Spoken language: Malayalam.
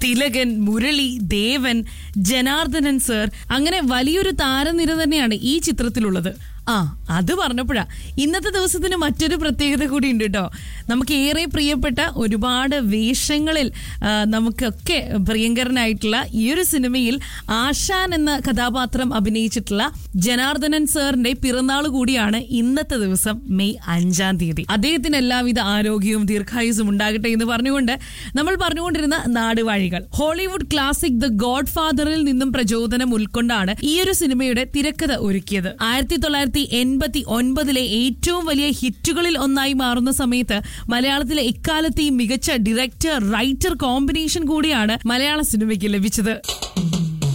തിലകൻ മുരളി ദേവൻ ജനാർദ്ദനൻ സർ അങ്ങനെ വലിയൊരു താരനിര തന്നെയാണ് ഈ ചിത്രത്തിലുള്ളത് ആ അത് പറഞ്ഞപ്പോഴാ ഇന്നത്തെ ദിവസത്തിന് മറ്റൊരു പ്രത്യേകത കൂടി ഉണ്ട് കേട്ടോ നമുക്ക് ഏറെ പ്രിയപ്പെട്ട ഒരുപാട് വേഷങ്ങളിൽ ആ, നമുക്കൊക്കെ പ്രിയങ്കരനായിട്ടുള്ള ഈ ഒരു സിനിമയിൽ ആശാൻ എന്ന കഥാപാത്രം അഭിനയിച്ചിട്ടുള്ള ജനാർദ്ദനൻ സാറിന്റെ പിറന്നാൾ കൂടിയാണ് ഇന്നത്തെ ദിവസം മെയ് അഞ്ചാം തീയതി അദ്ദേഹത്തിന് എല്ലാവിധ ആരോഗ്യവും ദീർഘായുസും ഉണ്ടാകട്ടെ എന്ന് പറഞ്ഞുകൊണ്ട് നമ്മൾ പറഞ്ഞുകൊണ്ടിരുന്ന നാടുവാഴികൾ ഹോളിവുഡ് ക്ലാസിക് ദ ഗോഡ് ഫാദറിൽ നിന്നും പ്രചോദനം ഉൾക്കൊണ്ടാണ് ഈ ഒരു സിനിമയുടെ തിരക്കഥ ഒരുക്കിയത് ആയിരത്തി തൊള്ളായിരത്തി എൺപത്തി ഒൻപതിലെ ഏറ്റവും വലിയ ഹിറ്റുകളിൽ ഒന്നായി മാറുന്ന സമയത്ത് മലയാളത്തിലെ എക്കാലത്തെയും മികച്ച ഡയറക്ടർ റൈറ്റർ കോമ്പിനേഷൻ കൂടിയാണ് മലയാള സിനിമയ്ക്ക് ലഭിച്ചത്